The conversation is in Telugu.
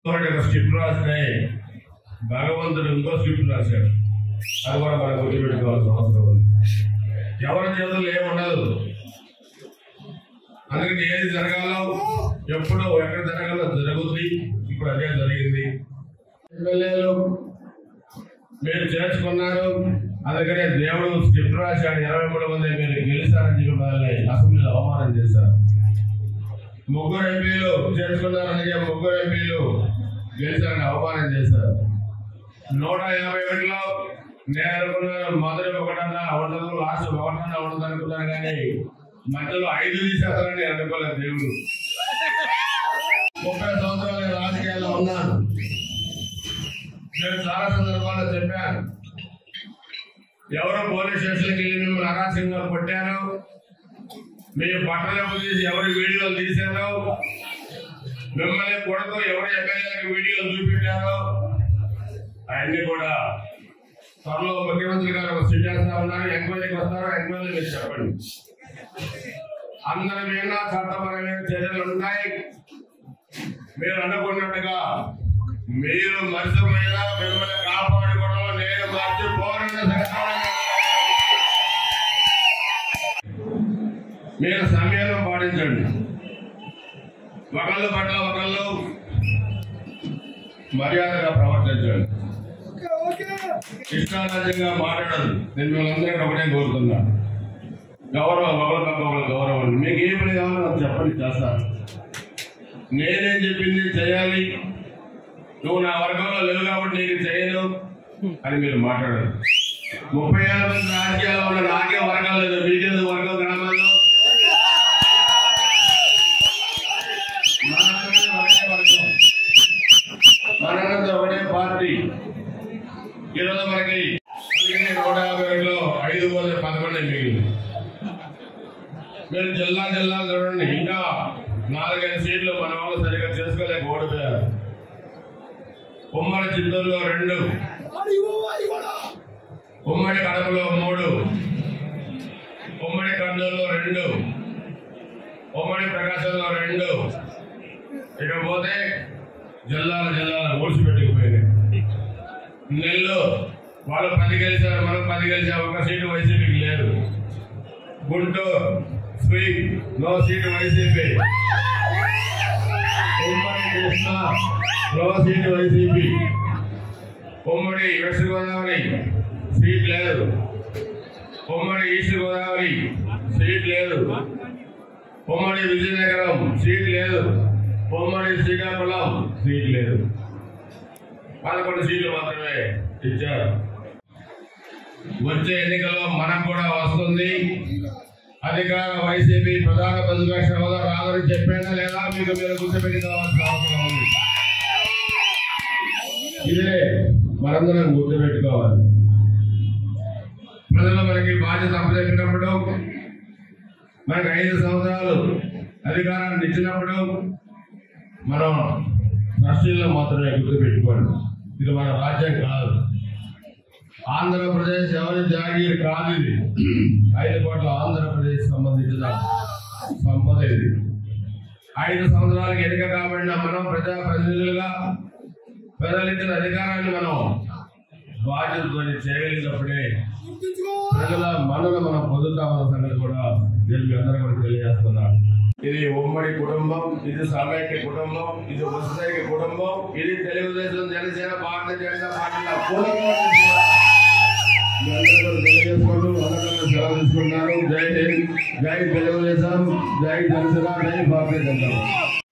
ఒక స్క్రిప్ట్ రాస్తే భగవంతుడు ఇంకో స్క్రిప్ట్ రాశాడు అది కూడా మనం గుర్తుపెట్టుకోవాల్సిన అవసరం ఉంది ఎవరి చేతుల్లో ఏముండదు అందుకని ఏది జరగాలో ఎప్పుడు ఎక్కడ జరగాలో జరుగుతుంది ఇప్పుడు అదే జరిగింది ఎమ్మెల్యేలు మీరు చేర్చుకున్నారు అందుకనే దేవుడు స్క్రిప్ట్ రాశాడు ఇరవై మూడు మంది మీరు గెలిచారని చెప్పి మనల్ని అసెంబ్లీలో అవమానం చేశారు ముగ్గురు ఎంపీలు చేర్చుకున్నారని చెప్పి ముగ్గురు ఎంపీలు గెలిచారని అవమానం చేశారు నూట యాభై ఒకటిలో నేను అనుకున్నాను మొదటి ఒకటన్నా ఉండదు లాస్ట్ ఒకటన్నా ఉండదు అనుకున్నాను కానీ మధ్యలో ఐదు తీసేస్తారని నేను అనుకోలేదు దేవుడు ముప్పై సంవత్సరాలు నేను రాజకీయాల్లో ఉన్నాను నేను చాలా సందర్భాల్లో చెప్పాను ఎవరో పోలీస్ స్టేషన్కి వెళ్ళి మిమ్మల్ని అరాచకంగా కొట్టారు మీ బట్టలకు తీసి ఎవరి వీడియోలు తీశారో మిమ్మల్ని కొడుతూ ఎవరు ఎమ్మెల్యేలకు వీడియోలు చూపెట్టారో అవన్నీ కూడా త్వరలో ముఖ్యమంత్రి గారు ఒక సిట్ చేస్తా ఉన్నారు ఎంక్వైరీకి వస్తారో ఎంక్వైరీ మీరు చెప్పండి అందరి మీద చట్టపరమైన చర్యలు ఉంటాయి మీరు అనుకున్నట్టుగా మీరు మర్చిపోయినా మిమ్మల్ని కాపాడుకోవడం నేను మర్చిపోనని మీరు సమయంలో పాటించండి ఒకళ్ళు పట్ల ఒకళ్ళు మర్యాదగా ప్రవర్తించండి ఇష్టారాజ్యంగా మాట్లాడదు నేను మిమ్మల్ని ఒకటే కోరుతున్నా గౌరవం ఒకరికొక ఒకరు గౌరవం మీకు ఏ పని కావాలో నాకు చెప్పండి చేస్తాను నేనేం చెప్పింది చేయాలి నువ్వు నా వర్గంలో లేవు కాబట్టి నీకు చేయను అని మీరు మాట్లాడరు ముప్పై ఏళ్ళ మంది రాజకీయాల్లో ఉన్న నాకే వర్గం లేదు మీకేది వర్గం గ్రామాల్లో మనందరం ఒకటే వర్గం మనందరం ఒకటే పార్టీ ఈరోజు మనకి అందుకని నూట యాభై ఏడులో ఐదు వందల పదకొండు మిగిలింది మీరు జిల్లా జిల్లా చూడండి ఇంకా నాలుగైదు సీట్లు మన వాళ్ళు సరిగా చేసుకోలేక ఓడిపోయారు ఉమ్మడి చిత్తూరులో రెండు ఉమ్మడి కడపలో మూడు ఉమ్మడి కర్నూలులో రెండు ఉమ్మడి ప్రకాశంలో రెండు ఇకపోతే జిల్లాల జిల్లాల ఊడ్చిపెట్టుకుపోయినాయి నెల్లూరు వాళ్ళు పది గెలిచారు మనం పది గెలిచాం ఒక సీటు వైసీపీకి లేదు Guntur speak no seat YCP ఉమ్మడి కృష్ణ నో సీటు వైసీపీ ఉమ్మడి వెస్ట్ గోదావరి సీట్ లేదు ఉమ్మడి ఈస్ట్ గోదావరి సీట్ లేదు ఉమ్మడి విజయనగరం సీట్ లేదు ఉమ్మడి శ్రీకాకుళం సీట్ లేదు పదకొండు సీట్లు మాత్రమే ఇచ్చారు వచ్చే ఎన్నికల్లో మనకు కూడా వస్తుంది అధికార వైసీపీ ప్రధాన ప్రతిపక్ష హోదా రాదని చెప్పానా లేదా మీకు మీరు గుర్తుపెట్టుకోవాల్సిన అవసరం ఉంది ఇదే మనందరం గుర్తుపెట్టుకోవాలి ప్రజలు మనకి బాధ్యత అప్పచెప్పినప్పుడు మనకి ఐదు సంవత్సరాలు అధికారాన్ని ఇచ్చినప్పుడు మనం ట్రస్టీల్లో మాత్రమే గుర్తుపెట్టుకోండి ఇది మన రాజ్యం కాదు ఆంధ్రప్రదేశ్ ఎవరి జాగీర్ కాదు ఇది ఐదు కోట్ల ఆంధ్రప్రదేశ్ సంబంధించిన సంపద ఇది ఐదు సంవత్సరాలకు ఎన్నిక కాబడిన మనం ప్రజా ప్రతినిధులుగా ప్రజలిచ్చిన అధికారాన్ని మనం బాధ్యతతో చేయగలిగినప్పుడే ప్రజల మనను మనం పొందుతామన్న సంగతి కూడా నేను మీ అందరూ కూడా తెలియజేస్తున్నాను ఇది ఉమ్మడి కుటుంబం ఇది సమైక్య కుటుంబం ఇది వసుదైక కుటుంబం ఇది తెలుగుదేశం జనసేన భారతీయ జనతా పార్టీల కుటుంబం మీ అందరూ కూడా తెలియజేసుకుంటూ అందరూ సెలవు తీసుకుంటున్నారు జై హింద్ జై తెలుగుదేశం జై జనసేన జై భారతీయ జనతా పార్టీ